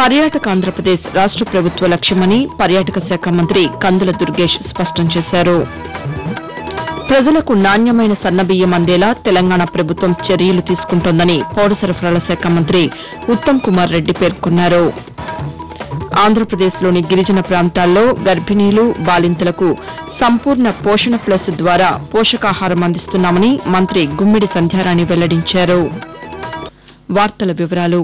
పర్యాటక ఆంధ్రప్రదేశ్ రాష్ట ప్రభుత్వ లక్ష్యమని పర్యాటక శాఖ మంత్రి కందుల దుర్గేష్ స్పష్టం చేశారు ప్రజలకు నాణ్యమైన సన్నబియ్యం అందేలా తెలంగాణ ప్రభుత్వం చర్యలు తీసుకుంటోందని పౌర సరఫరాల శాఖ మంత్రి ఉత్తమ్ కుమార్ రెడ్డి పేర్కొన్నారు ఆంధ్రప్రదేశ్లోని గిరిజన ప్రాంతాల్లో గర్భిణీలు బాలింతలకు సంపూర్ణ పోషణ ప్లస్ ద్వారా పోషకాహారం అందిస్తున్నామని మంత్రి గుమ్మిడి సంధ్యారాణి వెల్లడించారు వార్తల వివరాలు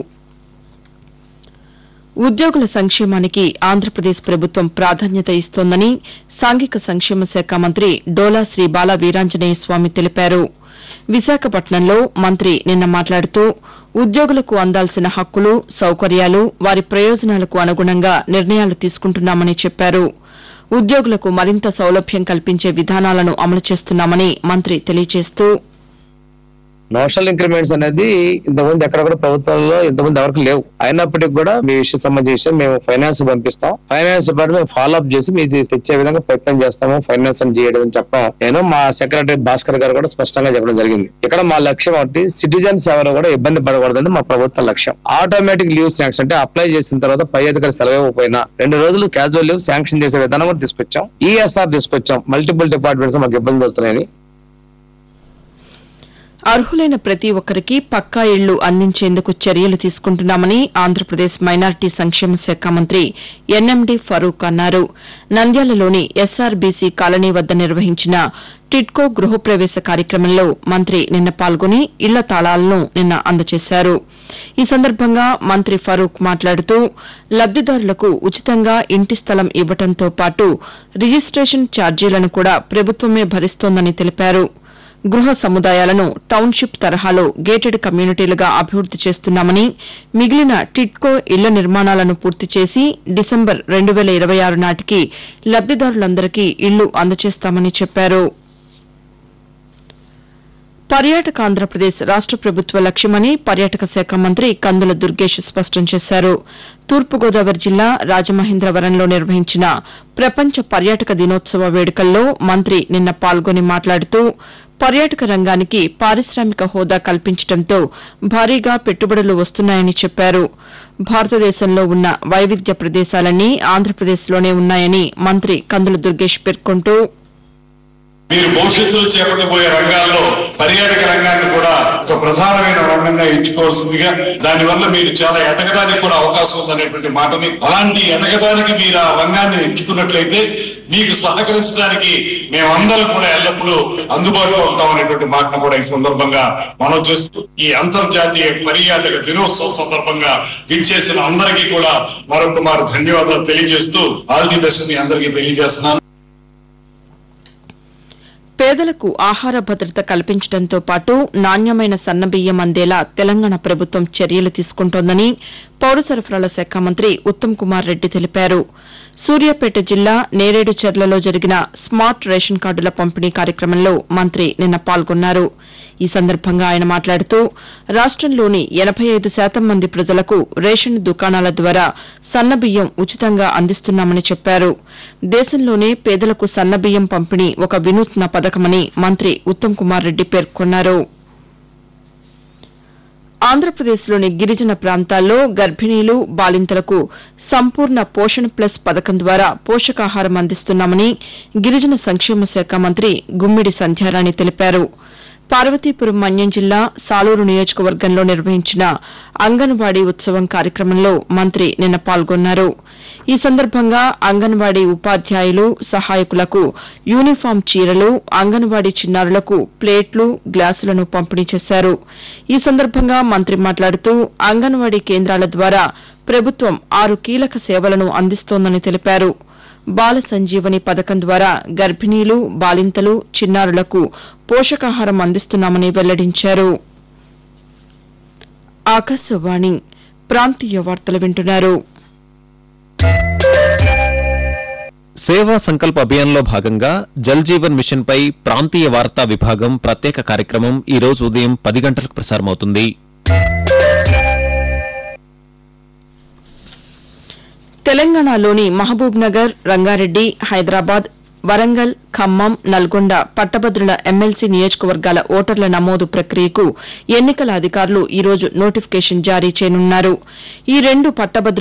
ఉద్యోగుల సంక్షేమానికి ఆంధ్రప్రదేశ్ ప్రభుత్వం ప్రాధాన్యత ఇస్తోందని సాంఘిక సంక్షేమ శాఖ మంత్రి డోలా శ్రీ బాల వీరాంజనేయ స్వామి తెలిపారు విశాఖపట్నంలో మంత్రి నిన్న మాట్లాడుతూ ఉద్యోగులకు అందాల్సిన హక్కులు సౌకర్యాలు వారి ప్రయోజనాలకు అనుగుణంగా నిర్ణయాలు తీసుకుంటున్నామని చెప్పారు ఉద్యోగులకు మరింత సౌలభ్యం కల్పించే విధానాలను అమలు చేస్తున్నామని మంత్రి తెలియజేస్తూ నోషనల్ ఇంక్రిమెంట్స్ అనేది ఇంతకుముందు ఎక్కడ కూడా ప్రభుత్వంలో ఇంతకుముందు ఎవరికి లేవు అయినప్పటికీ కూడా మీ విషయం సంబంధించి మేము ఫైనాన్స్ పంపిస్తాం ఫైనాన్స్ డిపార్ట్మెంట్ మేము ఫాలో అప్ చేసి మీది తెచ్చే విధంగా ప్రయత్నం చేస్తాము ఫైనాన్స్ అని చేయడం అని చెప్పాం నేను మా సెక్రటరీ భాస్కర్ గారు కూడా స్పష్టంగా చెప్పడం జరిగింది ఇక్కడ మా లక్ష్యం ఒకటి సిటిజన్స్ ఎవరు కూడా ఇబ్బంది పడకూడదని మా ప్రభుత్వ లక్ష్యం ఆటోమేటిక్ లీవ్ శాంక్షన్ అంటే అప్లై చేసిన తర్వాత పై అధికారి సెలవు ఇవ్వకపోయినా రెండు రోజులు క్యాజువల్ లీవ్ శాంక్షన్ చేసే విధానం కూడా తీసుకొచ్చాం ఈఎస్ఆర్ తీసుకొచ్చాం మల్టిపుల్ డిపార్ట్మెంట్స్ మాకు ఇబ్బంది పడుతున్నాయని అర్హులైన ప్రతి ఒక్కరికి పక్కా ఇళ్లు అందించేందుకు చర్యలు తీసుకుంటున్నామని ఆంధ్రప్రదేశ్ మైనార్టీ సంక్షేమ శాఖ మంత్రి ఎన్ఎండి ఫరూక్ అన్నారు నంద్యాలలోని ఎస్ఆర్బీసీ కాలనీ వద్ద నిర్వహించిన టిడ్కో గృహప్రవేశ కార్యక్రమంలో మంత్రి నిన్న పాల్గొని ఇళ్ల తాళాలను నిన్న అందజేశారు ఈ సందర్భంగా మంత్రి ఫరూక్ మాట్లాడుతూ లబ్దిదారులకు ఉచితంగా ఇంటి స్థలం ఇవ్వడంతో పాటు రిజిస్టేషన్ ఛార్జీలను కూడా ప్రభుత్వమే భరిస్తోందని తెలిపారు గృహ సముదాయాలను టౌన్షిప్ తరహాలో గేటెడ్ కమ్యూనిటీలుగా అభివృద్ది చేస్తున్నామని మిగిలిన టిడ్కో ఇళ్ల నిర్మాణాలను పూర్తి చేసి డిసెంబర్ రెండు వేల ఇరవై ఆరు నాటికి లబ్దిదారులందరికీ ఇళ్లు అందజేస్తామని చెప్పారు పర్యాటక ఆంధ్రప్రదేశ్ రాష్ట ప్రభుత్వ లక్ష్యమని పర్యాటక శాఖ మంత్రి కందుల దుర్గేష్ స్పష్టం చేశారు తూర్పుగోదావరి జిల్లా రాజమహేంద్రవరంలో నిర్వహించిన ప్రపంచ పర్యాటక దినోత్సవ వేడుకల్లో మంత్రి నిన్న పాల్గొని మాట్లాడుతూ పర్యాటక రంగానికి పారిశ్రామిక హోదా కల్పించడంతో భారీగా పెట్టుబడులు వస్తున్నాయని చెప్పారు భారతదేశంలో ఉన్న వైవిధ్య ప్రదేశాలన్నీ ఆంధ్రప్రదేశ్లోనే ఉన్నాయని మంత్రి కందుల దుర్గేష్ పేర్కొంటూ మీరు భవిష్యత్తులో చేపట్టబోయే రంగాల్లో పర్యాటక రంగాన్ని కూడా ఒక ప్రధానమైన రంగంగా ఎంచుకోవాల్సిందిగా దానివల్ల మీరు చాలా ఎదగడానికి కూడా అవకాశం ఉందనేటువంటి మాటని అలాంటి ఎదగడానికి మీరు ఆ రంగాన్ని ఎంచుకున్నట్లయితే మీకు సహకరించడానికి మేమందరం కూడా ఎల్లప్పుడూ అందుబాటులో ఉంటాం అనేటువంటి మాటను కూడా ఈ సందర్భంగా మనం చేస్తూ ఈ అంతర్జాతీయ పర్యాటక దినోత్సవం సందర్భంగా విచ్చేసిన అందరికీ కూడా మరొక మారు ధన్యవాదాలు తెలియజేస్తూ ఆల్ ది బెస్ట్ మీ అందరికీ తెలియజేస్తున్నాను పేదలకు ఆహార భద్రత కల్పించడంతో పాటు నాణ్యమైన సన్నబియ్యం అందేలా తెలంగాణ ప్రభుత్వం చర్యలు తీసుకుంటోందని పౌర సరఫరాల శాఖ మంత్రి ఉత్తమ్ కుమార్ రెడ్డి తెలిపారు సూర్యాపేట జిల్లా నేరేడుచర్లలో జరిగిన స్మార్ట్ రేషన్ కార్డుల పంపిణీ కార్యక్రమంలో మంత్రి నిన్న పాల్గొన్నారు ఈ సందర్భంగా ఆయన మాట్లాడుతూ రాష్టంలోని ఎనబై ఐదు శాతం మంది ప్రజలకు రేషన్ దుకాణాల ద్వారా సన్నబియ్యం ఉచితంగా అందిస్తున్నామని చెప్పారు దేశంలోనే పేదలకు సన్నబియ్యం పంపిణీ ఒక వినూత్న పథకమని మంత్రి ఉత్తమ్ కుమార్ రెడ్డి పేర్కొన్నారు ఆంధ్రప్రదేశ్లోని గిరిజన ప్రాంతాల్లో గర్భిణీలు బాలింతలకు సంపూర్ణ పోషణ ప్లస్ పథకం ద్వారా పోషకాహారం అందిస్తున్నామని గిరిజన సంక్షేమ శాఖ మంత్రి గుమ్మిడి సంధ్యారాణి తెలిపారు పార్వతీపురం మన్యం జిల్లా సాలూరు నియోజకవర్గంలో నిర్వహించిన అంగన్వాడీ ఉత్సవం కార్యక్రమంలో మంత్రి నిన్న పాల్గొన్నారు ఈ సందర్భంగా అంగన్వాడీ ఉపాధ్యాయులు సహాయకులకు యూనిఫామ్ చీరలు అంగన్వాడీ చిన్నారులకు ప్లేట్లు గ్లాసులను పంపిణీ చేశారు ఈ సందర్భంగా మంత్రి మాట్లాడుతూ అంగన్వాడీ కేంద్రాల ద్వారా ప్రభుత్వం ఆరు కీలక సేవలను అందిస్తోందని తెలిపారు బాల సంజీవని పథకం ద్వారా గర్భిణీలు బాలింతలు చిన్నారులకు పోషకాహారం అందిస్తున్నామని వెల్లడించారు ఆకాశవాణి ప్రాంతీయ వార్తలు వింటున్నారు సేవా సంకల్ప అభియాన్లో భాగంగా జల్ జీవన్ మిషన్ పై ప్రాంతీయ వార్తా విభాగం ప్రత్యేక కార్యక్రమం ఈ రోజు ఉదయం పది గంటలకు ప్రసారమవుతుంది తెలంగాణలోని మహబూబ్ నగర్ రంగారెడ్డి హైదరాబాద్ వరంగల్ ఖమ్మం నల్గొండ పట్టభద్రుల ఎమ్మెల్సీ నియోజకవర్గాల ఓటర్ల నమోదు ప్రక్రియకు ఎన్నికల అధికారులు ఈ రోజు నోటిఫికేషన్ జారీ చేయనున్నారు ఈ రెండు పట్టభద్రుల